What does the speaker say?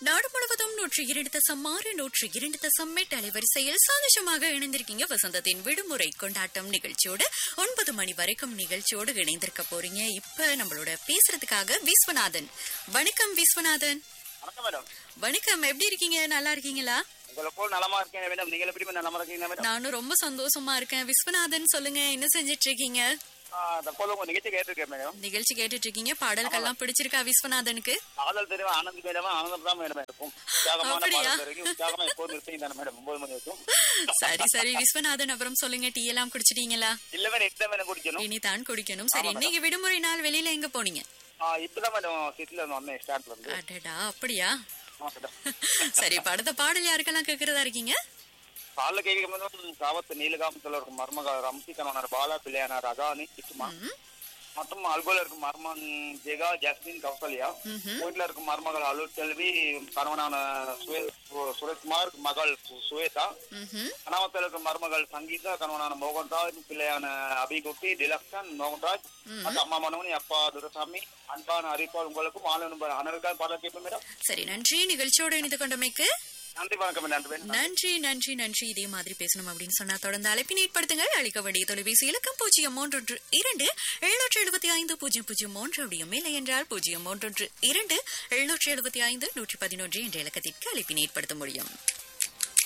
நாடு முழுவதும் நூற்றி இரண்டு தசம் ஆறு நூற்றி இரண்டு தசம் எட்டு அலைவரிசையில் சந்தோஷமாக இணைந்திருக்கீங்க வசந்தத்தின் விடுமுறை கொண்டாட்டம் நிகழ்ச்சியோடு ஒன்பது மணி வரைக்கும் நிகழ்ச்சியோடு இணைந்திருக்க போறீங்க இப்ப நம்மளோட பேசுறதுக்காக விஸ்வநாதன் வணக்கம் விஸ்வநாதன் வணக்கம் மேடம் வணக்கம் எப்படி இருக்கீங்க நல்லா இருக்கீங்களா உங்களை போல் நலமா இருக்கேன் மேடம் நீங்க எப்படி நலமா இருக்கீங்க மேடம் நானும் ரொம்ப சந்தோஷமா இருக்கேன் விஸ்வநாதன் சொல்லுங்க என்ன செஞ்சிட்டு இருக்கீங்க தற்போது உங்க நிகழ்ச்சி கேட்டிருக்கேன் மேடம் நிகழ்ச்சி கேட்டுட்டு இருக்கீங்க பாடல்கள்லாம் பிடிச்சிருக்கா விஸ்வநாதனுக்கு காதல் தெரியும் ஆனந்த் மேடம் ஆனந்தம் தான் மேடம் இருக்கும் உற்சாகமான அப்படியா? பாடல் தெரியும் உற்சாகமா எப்போதும் இருப்பீங்க தானே மேடம் ஒன்பது மணி வரைக்கும் சரி சரி விஸ்வநாதன் அப்புறம் சொல்லுங்க டீ எல்லாம் குடிச்சிட்டீங்க இல்ல மேடம் இப்பதான் மேடம் குடிக்கணும் இனி தான் குடிக்கணும் சரி ஆமா, இன்னைக்கு விடுமுறை நாள் வெளியில எங்க போனீங்க ஆ, இப்பதான் மேடம் சிட்டில இருந்து வந்தேன் ஸ்டார்ட்ல இருந்து அடடா அப்படியா ஆமா, மேடம். சரி இப்ப அடுத்த பாடல் யாருக்கெல்லாம் கேக்குறதா இருக்கீங்க காலைல கேட்கும் போதும் காவத்து நீலகாமத்துல இருக்கும் மர்மக ரம்சி கணவனார் பாலா பிள்ளையானார் அகானி சிட்டுமா மற்றும் அல்கோல இருக்கும் மர்மன் ஜெகா ஜாஸ்மின் கௌசல்யா ம்ஹும். வீட்டுல இருக்கும் மருமகள் அலுர் செல்வி கணவனான சுவே- சு- சுரேஷ்குமார் மகள் சு- சுவேதா ம்ஹும். அனாமத்தில் இருக்கும் மருமகள் சங்கீதா கணவனான மோகன்ராஜ் பிள்ளையான அபிகுட்டி டிலக்ஷன் மோகன்ராஜ் மற்றும் அம்மா மனோனி அப்பா துரசாமி அன்பான அறிவிப்பால் உங்களுக்கும் ஆளுநர் அனைவருக்காக பாடல் கேட்போம் மேடம் சரி நன்றி நிகழ்ச்சியோடு இணைந்து கொண்டமைக்கு நன்றி வணக்கம் நன்றி மேடம் நன்றி நன்றி நன்றி இதே மாதிரி பேசணும் அப்படின்னு சொன்னா தொடர்ந்து அழைப்பினை ஏற்படுத்துங்கள் அளிக்க வேண்டிய தொலைபேசி இலக்கம் பூஜ்ஜியம் மூன்றொன்று இரண்டு எழுநூற்றி எழுபத்தி ஐந்து பூஜ்ஜியம் பூஜ்ஜியம் மூன்று அப்படியும் இல்லை என்றால் பூஜ்ஜியம் மூன்றொன்று இரண்டு எழுநூற்றி எழுபத்தி ஐந்து நூற்றி பதினொன்று என்ற இலக்கத்திற்கு அழைப்பினை ஏற்படுத்த முடியும்